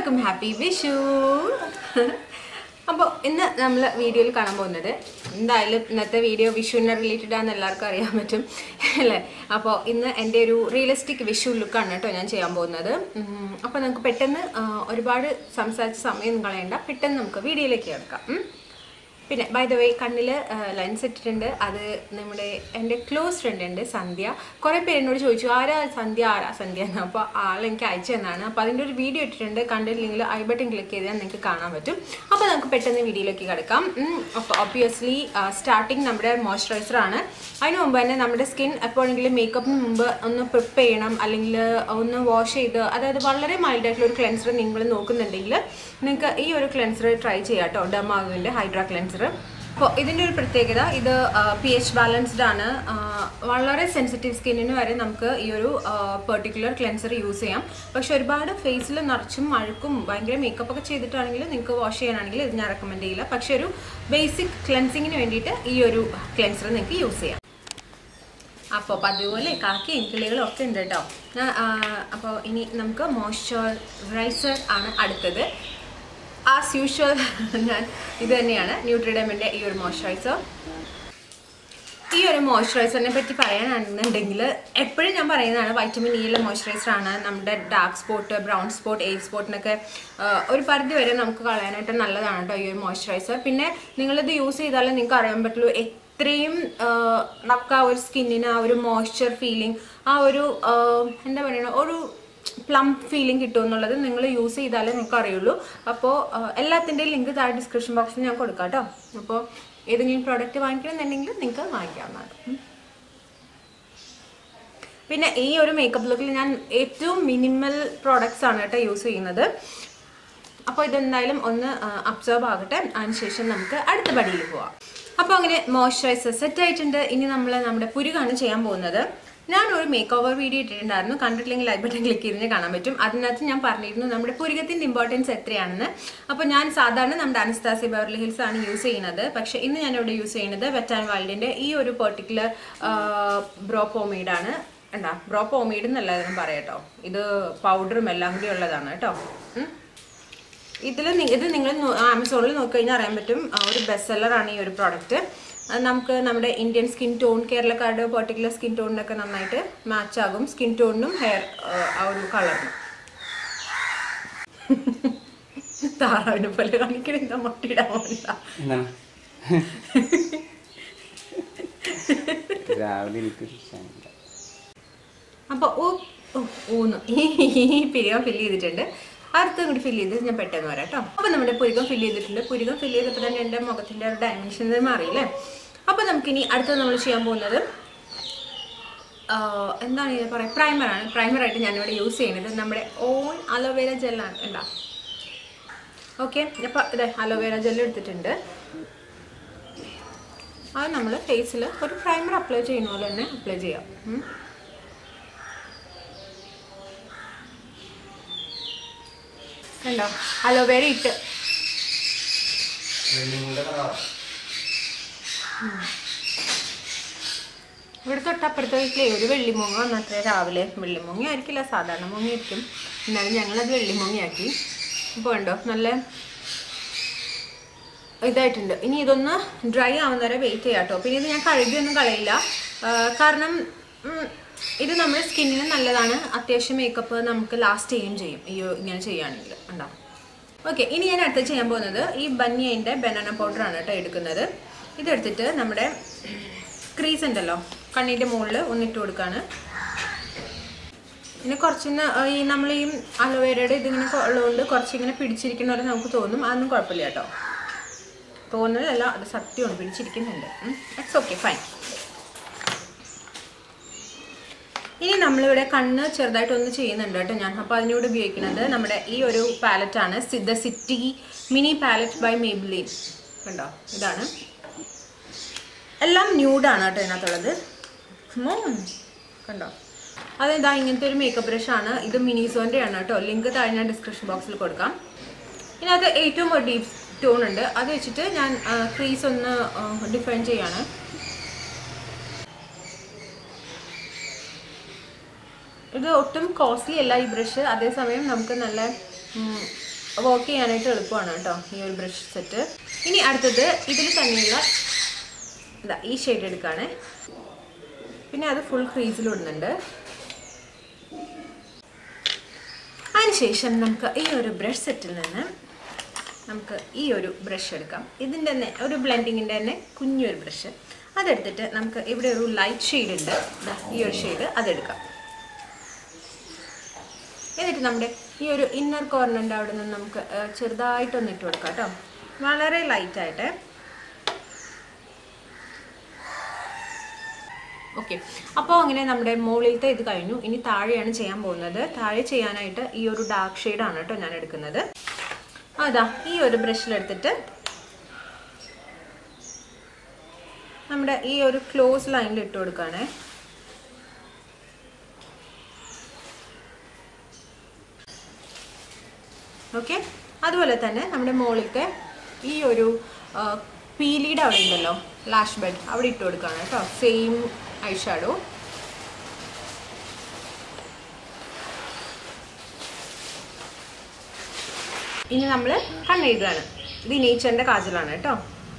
എല്ലാവർക്കും ഹാപ്പി വിഷു അപ്പോൾ ഇന്ന് നമ്മൾ വീഡിയോയിൽ കാണാൻ പോകുന്നത് എന്തായാലും ഇന്നത്തെ വീഡിയോ വിഷുവിനെ റിലേറ്റഡ് ആണെന്ന് എല്ലാവർക്കും അറിയാൻ പറ്റും അല്ലേ അപ്പോൾ ഇന്ന് എൻ്റെ ഒരു റിയലിസ്റ്റിക് വിഷു ലുക്കാണ് കേട്ടോ ഞാൻ ചെയ്യാൻ പോകുന്നത് അപ്പോൾ നമുക്ക് പെട്ടെന്ന് ആ, ഒരുപാട് സംസാരിച്ച സമയം കളയണ്ട പെട്ടെന്ന് നമുക്ക് വീഡിയോയിലേക്ക് കിടക്കാം ഉം. പിന്നെ ബൈ ദ വേ കണ്ണിൽ ലെൻസ് ഇട്ടിട്ടുണ്ട് അത് നമ്മുടെ എൻ്റെ ക്ലോസ് ഫ്രണ്ട് ഉണ്ട് സന്ധ്യ കുറേ പേര് എന്നോട് ചോദിച്ചു ആരാ സന്ധ്യ ആരാ സന്ധ്യ എന്ന് അപ്പോൾ ആൾ എനിക്ക് അയച്ചു തന്നാണ് അപ്പോൾ അതിൻ്റെ ഒരു വീഡിയോ ഇട്ടിട്ടുണ്ട് കണ്ടിട്ടില്ലെങ്കിൽ ഐ ബട്ടൺ ക്ലിക്ക് ചെയ്താൽ നിങ്ങൾക്ക് കാണാൻ പറ്റും അപ്പോൾ നമുക്ക് പെട്ടെന്ന് വീഡിയോയിലേക്ക് കിടക്കാം ഉം, അപ്പോൾ ഒബ്വിയസ്ലി സ്റ്റാർട്ടിങ് നമ്മുടെ മോയ്സ്ചറൈസർ ആണ് അതിന് മുമ്പ് തന്നെ നമ്മുടെ സ്കിൻ എപ്പോഴെങ്കിലും മേക്കപ്പിന് മുമ്പ് ഒന്ന് പ്രിപ്പ് ചെയ്യണം അല്ലെങ്കിൽ ഒന്ന് വാഷ് ചെയ്ത് അതായത് വളരെ മൈൽഡ് ആയിട്ടുള്ള ഒരു ക്ലെൻസർ നിങ്ങൾ നോക്കുന്നുണ്ടെങ്കിൽ നിങ്ങൾക്ക് ഈ ഒരു ക്ലെൻസർ ട്രൈ ചെയ്യാം കേട്ടോ ഡമാവിൻ്റെ ഹൈഡ്രാ ക്ലെൻസർ അപ്പോൾ ഇതിൻ്റെ ഒരു പ്രത്യേകത ഇത് പി എച്ച് ബാലൻസ്ഡ് ആണ് ആ, വളരെ സെൻസിറ്റീവ് സ്കിന്നിന് വരെ നമുക്ക് ഈ ഒരു പെർട്ടിക്കുലർ ക്ലെൻസർ യൂസ് ചെയ്യാം പക്ഷെ ഒരുപാട് ഫേസിൽ നിറച്ചും അഴുക്കും ഭയങ്കര മേക്കപ്പ് ഒക്കെ ചെയ്തിട്ടാണെങ്കിൽ നിങ്ങൾക്ക് വാഷ് ചെയ്യാനാണെങ്കിൽ ഇത് ഞാൻ റെക്കമെൻഡ് ചെയ്യില്ല പക്ഷെ ഒരു ബേസിക് ക്ലെൻസിങ്ങിന് വേണ്ടിയിട്ട് ഈ ഒരു ക്ലെൻസർ നിങ്ങൾക്ക് യൂസ് ചെയ്യാം അപ്പോൾ അപ്പം അതുപോലെ കാക്കയും കിളികളും ഒക്കെ ഉണ്ട് കേട്ടോ അപ്പോൾ ഇനി നമുക്ക് മോയ്സ്ചറൈസർ ആണ് അടുത്തത് ആസ് യൂഷ്വൽ ഞാൻ ഇത് തന്നെയാണ് ന്യൂട്രിഡമിൻ്റെ ഈ ഒരു മോയ്സ്ചറൈസർ ഈ ഒരു മോയ്സ്ചറൈസറിനെ പറ്റി പറയാനാണെന്നുണ്ടെങ്കിൽ എപ്പോഴും ഞാൻ പറയുന്നതാണ് വൈറ്റമിൻ ഇ ഉള്ള മോയ്സ്ചറൈസർ ആണ് നമ്മുടെ dark spot brown spot age സ്പോട്ടിനൊക്കെ ഒരു പരിധി വരെ നമുക്ക് കളയാനായിട്ട് നല്ലതാണ് കേട്ടോ ഈ ഒരു മോയ്സ്ചറൈസർ പിന്നെ നിങ്ങളിത് യൂസ് ചെയ്താലേ നിങ്ങൾക്ക് അറിയാൻ പറ്റുള്ളൂ എത്രയും ആ, നമുക്ക് ആ ഒരു സ്കിന്നിന് ആ ഒരു മോയ്സ്ചർ ഫീലിംഗ് ആ ഒരു ആ, എന്താ പറയുക ഒരു പ്ലം ഫീലിംഗ് കിട്ടും എന്നുള്ളത് നിങ്ങൾ യൂസ് ചെയ്താലേ നിങ്ങൾക്ക് അറിയുള്ളൂ അപ്പോൾ എല്ലാത്തിൻ്റെയും ലിങ്ക് താഴെ ഡിസ്ക്രിപ്ഷൻ ബോക്സിൽ ഞാൻ കൊടുക്കാം കേട്ടോ അപ്പോൾ ഏതെങ്കിലും പ്രോഡക്റ്റ് വാങ്ങിക്കണമെന്നുണ്ടെങ്കിൽ നിങ്ങൾക്ക് വാങ്ങിക്കാവുന്നതാണ് ഉം. പിന്നെ ഈ ഒരു മേക്കപ്പ് ലുക്കിൽ ഞാൻ ഏറ്റവും മിനിമൽ പ്രോഡക്റ്റ്സ് ആണ് കേട്ടോ യൂസ് ചെയ്യുന്നത് അപ്പോൾ ഇതെന്തായാലും ഒന്ന് അബ്സർവ് ആകട്ടെ അതിനുശേഷം നമുക്ക് അടുത്ത പടിയിൽ പോവാം അപ്പോൾ അങ്ങനെ മോയ്സ്ചറൈസർ സെറ്റ് ആയിട്ടുണ്ട് ഇനി നമ്മൾ നമ്മുടെ പുരുകാണ് ചെയ്യാൻ പോകുന്നത് ഞാൻ ഒരു മേക്ക് ഓവർ വീഡിയോ ഇട്ടിട്ടുണ്ടായിരുന്നു കണ്ടിട്ടില്ലെങ്കിൽ ലൈക്ക് ബട്ടൺ ക്ലിക്ക് ചെയ്തിട്ട് കാണാൻ പറ്റും അതിനകത്ത് ഞാൻ പറഞ്ഞിരുന്നു നമ്മുടെ പുരുകത്തിൻ്റെ ഇമ്പോർട്ടൻസ് എത്രയാണെന്ന് അപ്പോൾ ഞാൻ സാധാരണ നമ്മുടെ അനസ്താസി ബെവർലി ഹിൽസ് ആണ് യൂസ് ചെയ്യുന്നത് പക്ഷേ ഇന്ന് ഞാൻ ഇവിടെ യൂസ് ചെയ്യുന്നത് വെറ്റാൻ വാൾഡിൻ്റെ ഈ ഒരു പെർട്ടിക്കുലർ ബ്രോ പോമീഡാണ് എന്താ ബ്രോ പോമീഡ് എന്നല്ല ഇതിനും പറയട്ടോ ഇത് പൗഡറും എല്ലാം കൂടി ഉള്ളതാണ് കേട്ടോ ഉം. ഇതിൽ ഇത് നിങ്ങൾ ആമസോണിൽ നോക്കിക്കഴിഞ്ഞാൽ അറിയാൻ പറ്റും ആ, ഒരു ബെസ്റ്റ് സെല്ലറാണ് ഈ ഒരു പ്രോഡക്റ്റ് നമുക്ക് നമ്മുടെ ഇന്ത്യൻ സ്കിൻ ടോൺ കേരളക്കാരുടെ പെർട്ടിക്കുലർ സ്കിൻ ടോണിനൊക്കെ നന്നായിട്ട് മാച്ച് ആകും സ്കിൻ ടോണിനും ഹെയർ ആ ഒരു കളറിനും താറാവിനെ പോലെ കാണിക്കണ മുട്ടിയിടാൻ പോകില്ല എന്താണ് രാവിലെ എനിക്ക് ഇഷ്ടമില്ല അപ്പോൾ ഓ ഓ, ഊന്ന് ഈ പിരികം ഫില്ല് ചെയ്തിട്ടുണ്ട് അടുത്തും കൂടി ഫില്ല് ചെയ്ത് ഞാൻ പെട്ടെന്ന് വരാം കേട്ടോ അപ്പോൾ നമ്മുടെ പുരികം ഫില്ല് ചെയ്തിട്ടുണ്ട് പുരികം ഫില്ല് ചെയ്തപ്പോൾ തന്നെ എൻ്റെ മുഖത്തിൻ്റെ ഒരു ഡയമെൻഷൻ മാറിയില്ലേ അപ്പോൾ നമുക്കിനി അടുത്തത് നമ്മൾ ചെയ്യാൻ പോകുന്നത് ആ, എന്താണ് ഇത് പറയുക പ്രൈമറാണ് പ്രൈമറായിട്ട് ഞാനിവിടെ യൂസ് ചെയ്യുന്നത് നമ്മുടെ ഓൺ അലോവേര ജെല്ലാണ് ഉണ്ടാ ഓക്കെ അപ്പോൾ ഇതെ അലോവേര ജെൽ എടുത്തിട്ടുണ്ട് അത് നമ്മൾ ഫേസിൽ ഒരു പ്രൈമർ അപ്ലൈ ചെയ്യുന്ന പോലെ തന്നെ അപ്ലൈ ചെയ്യാം ഉം. കണ്ടോ അലോവേര ഇട്ട് ഇവിടെ തൊട്ടപ്പുറത്തെ വീട്ടിലെ ഒരു വെള്ളിമൂങ്ങ വന്നത്ര രാവിലെ വെള്ളിമൂങ്ങ ആയിരിക്കില്ല സാധാരണ മൂങ്ങ ആയിരിക്കും എന്നാലും ഞങ്ങളത് വെള്ളിമൂങ്ങയാക്കി ഇപ്പോൾ ഉണ്ടോ നല്ല ഇതായിട്ടുണ്ട് ഇനി ഇതൊന്ന് ഡ്രൈ ആവുന്ന വരെ വെയിറ്റ് ചെയ്യാം കേട്ടോ പിന്നെ ഇത് ഞാൻ കഴുകിയൊന്നും കളയില്ല ആ, കാരണം ഉം, ഇത് നമ്മുടെ സ്കിന്നിന് നല്ലതാണ് അത്യാവശ്യം മേക്കപ്പ് നമുക്ക് ലാസ്റ്റ് ചെയ്യുകയും ചെയ്യും ഈ ഇങ്ങനെ ചെയ്യുകയാണെങ്കിൽ ഉണ്ടാവും ഓക്കെ ഇനി ഞാൻ അടുത്ത് ചെയ്യാൻ പോകുന്നത് ഈ ബനിയൻ്റെ ബനാന പൗഡറാണ് കേട്ടോ എടുക്കുന്നത് ഇതെടുത്തിട്ട് നമ്മുടെ ക്രീസ് ഉണ്ടല്ലോ കണ്ണിൻ്റെ മുകളിൽ ഒന്നിട്ട് കൊടുക്കുകയാണ് പിന്നെ കുറച്ചൊന്ന് ഈ നമ്മൾ ഈ അലോവേരയുടെ ഇതിങ്ങനെ കൊ- ഉള്ളതുകൊണ്ട് കുറച്ചിങ്ങനെ പിടിച്ചിരിക്കുന്ന പോലെ നമുക്ക് തോന്നും അതൊന്നും കുഴപ്പമില്ല കേട്ടോ തോന്നുന്നതല്ല അത് സത്യമാണ് പിടിച്ചിരിക്കുന്നുണ്ട് ഇറ്റ്സ് ഓക്കെ ഫൈൻ ഇനി നമ്മളിവിടെ കണ്ണ് ചെറുതായിട്ട് ഒന്ന് ചെയ്യുന്നുണ്ട് കേട്ടോ ഞാൻ അപ്പോൾ അതിനോട് ഉപയോഗിക്കുന്നത് നമ്മുടെ ഈ ഒരു പാലറ്റാണ് the city mini palette by Maybelline കണ്ടോ ഇതാണ് എല്ലാം ന്യൂഡാണ് കേട്ടോ ഇതിനകത്തുള്ളത് ഉം. കണ്ടോ അതെന്താ ഇങ്ങനത്തെ ഒരു മേക്കപ്പ് ബ്രഷാണ് ഇത് മിനിസോൻ്റെ ആണ് കേട്ടോ ലിങ്ക് താഴെ ഞാൻ ഡിസ്ക്രിപ്ഷൻ ബോക്സിൽ കൊടുക്കാം ഇതിനകത്ത് ഏറ്റവും ഒരു ഡീപ് ടോൺ ഉണ്ട് അത് വെച്ചിട്ട് ഞാൻ ക്രീസ് ഒന്ന് ഡിഫൈൻ ചെയ്യാണ് ഇത് ഒട്ടും കോസ്റ്റ്ലി അല്ല ഈ ബ്രഷ് അതേസമയം നമുക്ക് നല്ല ഉം, വർക്ക് ചെയ്യാനായിട്ട് എളുപ്പമാണ് കേട്ടോ ഈ ഒരു ബ്രഷ് സെറ്റ് ഇനി അടുത്തത് ഇതിൽ തന്നെയുള്ള ഇതാ ഈ ഷെയ്ഡ് എടുക്കുകയാണേ പിന്നെ അത് ഫുൾ ക്രീസിൽ ഇടുന്നുണ്ട് അതിനുശേഷം നമുക്ക് ഈ ഒരു ബ്രഷ് സെറ്റിൽ നിന്ന് നമുക്ക് ഈ ഒരു ബ്രഷ് എടുക്കാം ഇതിൻ്റെ തന്നെ ഒരു ബ്ലെൻഡിങ്ങിൻ്റെ തന്നെ കുഞ്ഞൊരു ബ്രഷ് അതെടുത്തിട്ട് നമുക്ക് ഇവിടെ ഒരു ലൈറ്റ് ഷെയ്ഡ് ഉണ്ട് ദാ ഈ ഒരു ഷെയ്ഡ് അതെടുക്കാം എന്നിട്ട് നമ്മുടെ ഈ ഒരു ഇന്നർ കോർണറിൻ്റെ അവിടെ നിന്ന് നമുക്ക് ഏഹ്, ചെറുതായിട്ടൊന്ന് ഇട്ട് കൊടുക്കാം കേട്ടോ വളരെ ലൈറ്റായിട്ട് ഓക്കെ അപ്പോൾ അങ്ങനെ നമ്മുടെ മുകളിലത്തെ ഇത് കഴിഞ്ഞു ഇനി താഴെയാണ് ചെയ്യാൻ പോകുന്നത് താഴെ ചെയ്യാനായിട്ട് ഈ ഒരു ഡാർക്ക് ഷെയ്ഡാണ് കേട്ടോ ഞാൻ എടുക്കുന്നത് അതാ ഈ ഒരു ബ്രഷിലെടുത്തിട്ട് നമ്മുടെ ഈ ഒരു ക്ലോസ് ലൈനിൽ ഇട്ട് കൊടുക്കുകയാണേ ഓക്കെ അതുപോലെ തന്നെ നമ്മുടെ മുകളിലത്തെ ഈ ഒരു ആ, പീലിയുടെ അവിടെ ഉണ്ടല്ലോ ലാഷ് ബെഡ് അവിടെ ഇട്ട് കൊടുക്കുകയാണ് കേട്ടോ സെയിം ഐ ഷാഡോ ഇനി നമ്മൾ കണ്ണെഴുതുകയാണ് ഇത് നേച്ചറിൻ്റെ കാജലാണ് കേട്ടോ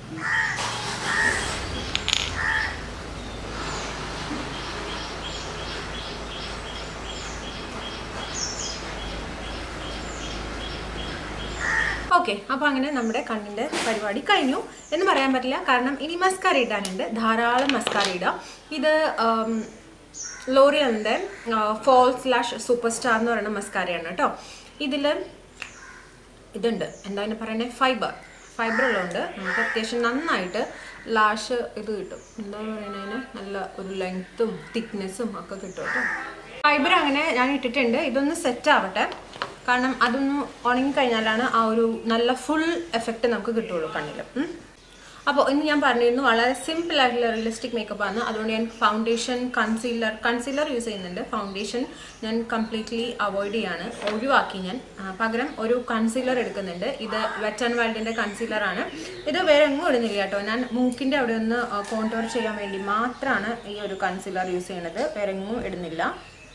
ഓക്കെ അപ്പോൾ അങ്ങനെ നമ്മുടെ കണ്ണിൻ്റെ പരിപാടി കഴിഞ്ഞു എന്ന് പറയാൻ പറ്റില്ല കാരണം ഇനി മസ്കാര ഇടാനുണ്ട് ധാരാളം മസ്കാര ഇടാം ഇത് ലോറിയലിൻ്റെ ഫോൾ സ്ലാഷ് സൂപ്പർ സ്റ്റാർ എന്ന് പറയുന്ന മസ്കാരയാണ് കേട്ടോ ഇതിൽ ഇതുണ്ട് എന്താ അതിന് പറയണേ ഫൈബർ ഫൈബർ ഉള്ളതുകൊണ്ട് നമുക്ക് അത്യാവശ്യം നന്നായിട്ട് ലാഷ് ഇത് കിട്ടും എന്താ പറയുന്നതിന് നല്ല ഒരു ലെങ്ത്തും തിക്നെസ്സും ഒക്കെ കിട്ടും കേട്ടോ ഫൈബർ അങ്ങനെ ഞാൻ ഇട്ടിട്ടുണ്ട് ഇതൊന്ന് സെറ്റ് ആവട്ടെ കാരണം അതൊന്ന് ഉണങ്ങിക്കഴിഞ്ഞാലാണ് ആ ഒരു നല്ല ഫുൾ എഫക്റ്റ് നമുക്ക് കിട്ടുള്ളൂ കണ്ണിൽ ഉം. അപ്പോൾ ഇന്ന് ഞാൻ പറഞ്ഞിരുന്നു വളരെ സിമ്പിൾ ആയിട്ടുള്ള റിയലിസ്റ്റിക് മേക്കപ്പ് ആണ് അതുകൊണ്ട് ഞാൻ ഫൗണ്ടേഷൻ കൺസീലർ കൺസീലർ യൂസ് ചെയ്യുന്നുണ്ട് ഫൗണ്ടേഷൻ ഞാൻ കംപ്ലീറ്റ്ലി അവോയ്ഡ് ചെയ്യാണ് ഒഴിവാക്കി ഞാൻ ആ, പകരം ഒരു കൺസീലർ എടുക്കുന്നുണ്ട് ഇത് വെറ്റ് ആൻഡ് വൈൽഡിൻ്റെ കൺസീലർ ആണ് ഇത് വേറെ എങ്ങും ഇടുന്നില്ല കേട്ടോ ഞാൻ മൂക്കിൻ്റെ അവിടെ ഒന്ന് കോൺടോർ ചെയ്യാൻ വേണ്ടി മാത്രമാണ് ഈ ഒരു കൺസീലർ യൂസ് ചെയ്യണത് വേറെ എങ്ങും ഇടുന്നില്ല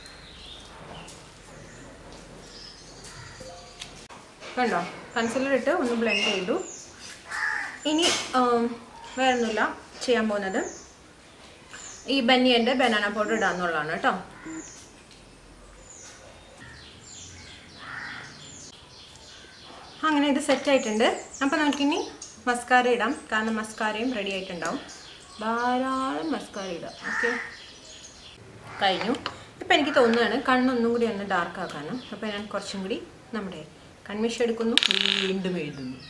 കണ്ടോ കൺസീലർ ഇട്ട് ഒന്ന് ബ്ലെൻഡ് ചെയ്തു ഇനി വേറെ ഒന്നുമില്ല ചെയ്യാൻ പോകുന്നത് ഈ ബനിയൻ്റെ ബനാന പൗഡർ ഇടാന്നുള്ളതാണ് കേട്ടോ അങ്ങനെ ഇത് സെറ്റ് ആയിട്ടുണ്ട് അപ്പോൾ നമുക്കിനി മസ്കാര ഇടാം കാരണം മസ്കാരയും റെഡി ആയിട്ടുണ്ടാവും ധാരാളം മസ്കാര ഇടാം ഓക്കെ കഴിഞ്ഞു ഇപ്പം എനിക്ക് തോന്നുകയാണ് കണ്ണൊന്നും കൂടി ഒന്ന് ഡാർക്ക് ആക്കാനും അപ്പോൾ ഞാൻ കുറച്ചും കൂടി നമ്മുടെ കൺമിഷ എടുക്കുന്നു വീണ്ടും എഴുതുന്നു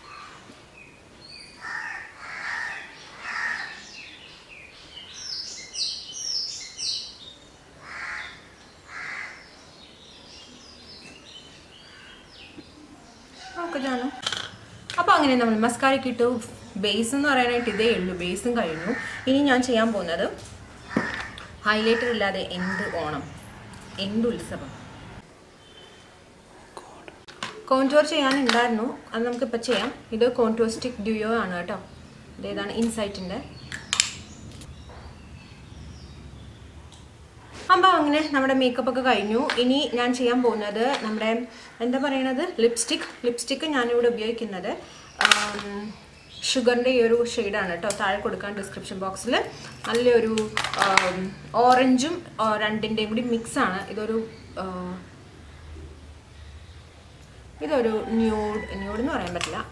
ഓക്കെ ജാനു അപ്പോൾ അങ്ങനെ നമ്മൾ മസ്കാരയ്ക്ക് ഇട്ടു ബേസ് എന്ന് പറയാനായിട്ട് ഇതേ ഉള്ളൂ ബേസും കഴിഞ്ഞു ഇനി ഞാൻ ചെയ്യാൻ പോകുന്നത് ഹൈലൈറ്റർ ഇല്ലാതെ എന്ത് ഓണം എന്ത് ഉത്സവം കോൺടോർ ചെയ്യാനുണ്ടായിരുന്നു അത് നമുക്കിപ്പോൾ ചെയ്യാം ഇത് കോൺടോർ സ്റ്റിക് ഡ്യൂയോ ആണ് കേട്ടോ ഇതേതാണ് ഇൻസൈറ്റിൻ്റെ അപ്പോൾ അങ്ങനെ നമ്മുടെ മേക്കപ്പ് ഒക്കെ കഴിഞ്ഞു ഇനി ഞാൻ ചെയ്യാൻ പോകുന്നത് നമ്മുടെ എന്താ പറയണത് ലിപ്സ്റ്റിക് ലിപ്സ്റ്റിക്ക് ഞാനിവിടെ ഉപയോഗിക്കുന്നത് ഷുഗറിൻ്റെ ഈ ഒരു ഷെയ്ഡാണ് കേട്ടോ താഴെ കൊടുക്കാൻ ഡിസ്ക്രിപ്ഷൻ ബോക്സിൽ നല്ലൊരു ഓറഞ്ചും രണ്ടിൻ്റെയും കൂടി മിക്സാണ് ഇതൊരു ആ, ഇതൊരു ന്യൂഡ് ന്യൂഡ് എന്ന് പറയാൻ പറ്റില്ല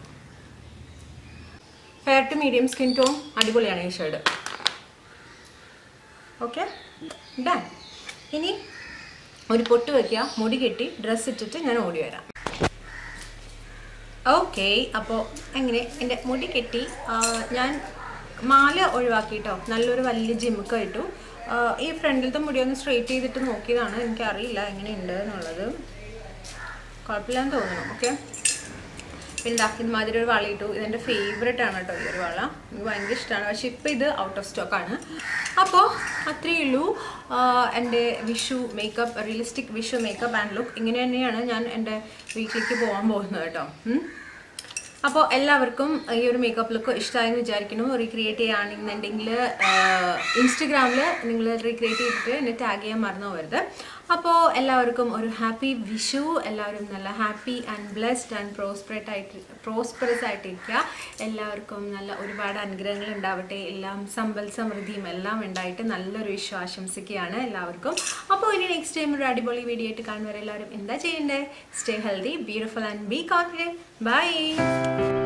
fair to medium skin tone അടിപൊളിയാണ് ഈ ഷെയ്ഡ് ഓക്കെ ഡൺ ഇനി ഒരു പൊട്ട് വയ്ക്കുക മുടി കെട്ടി ഡ്രസ്സ് ഇട്ടിട്ട് ഞാൻ ഓടി വരാം ഓക്കെ അപ്പോൾ എങ്ങനെ എൻ്റെ മുടി കെട്ടി ആ, ഞാൻ മാല ഒഴിവാക്കിയിട്ടോ നല്ലൊരു വലിയ ജിമുക്ക ഇട്ടു ആ, ഈ ഫ്രണ്ടിലത്തെ മുടി ഒന്ന് സ്ട്രെയിറ്റ് ചെയ്തിട്ട് നോക്കിയതാണ് എനിക്കറിയില്ല എങ്ങനെയുണ്ട് എന്നുള്ളത് കുഴപ്പമില്ലാന്ന് തോന്നുന്നു ഓക്കെ പിന്നെ ദാ ഇതുമാതിരി ഒരു വള ഇട്ടു ഇതെൻ്റെ ഫേവറേറ്റ് ആണ് കേട്ടോ ഈ ഒരു വള എനിക്ക് ഭയങ്കര ഇഷ്ടമാണ് പക്ഷെ ഇപ്പോൾ ഇത് ഔട്ട് ഓഫ് സ്റ്റോക്ക് ആണ് അപ്പോൾ അത്രയേ ഉള്ളൂ ആഹ് എൻ്റെ Vishu makeup realistic Vishu makeup and look ഇങ്ങനെ തന്നെയാണ് ഞാൻ എൻ്റെ വീട്ടിലേക്ക് പോകാൻ പോകുന്നത് കേട്ടോ ഉം. അപ്പോൾ എല്ലാവർക്കും ഈ ഒരു മേക്കപ്പ് ലുക്ക് ഇഷ്ടമായെന്ന് വിചാരിക്കുന്നു റീക്രിയേറ്റ് ചെയ്യുകയാണെന്നുണ്ടെങ്കിൽ ഇൻസ്റ്റഗ്രാമിൽ നിങ്ങൾ റീക്രിയേറ്റ് ചെയ്തിട്ട് എന്നെ ടാഗ് ചെയ്യാൻ മറന്നു പോകരുത് അപ്പോൾ എല്ലാവർക്കും ഒരു ഹാപ്പി വിഷു എല്ലാവരും നല്ല ഹാപ്പി ആൻഡ് ബ്ലെസ്ഡ് ആൻഡ് പ്രോസ്പറേറ്റ് ആയിട്ട് പ്രോസ്പെറസ് ആയിട്ടിരിക്കുക എല്ലാവർക്കും നല്ല ഒരുപാട് അനുഗ്രഹങ്ങൾ ഉണ്ടാവട്ടെ എല്ലാം സമ്പൽ സമൃദ്ധിയും എല്ലാം ഉണ്ടായിട്ട് നല്ലൊരു വിഷു ആശംസിക്കുകയാണ് എല്ലാവർക്കും അപ്പോൾ ഇനി നെക്സ്റ്റ് ടൈം ഒരു അടിപൊളി വീഡിയോ ആയിട്ട് കാണുന്നവരെ എല്ലാവരും എന്താ ചെയ്യേണ്ടത് stay healthy beautiful and be confident by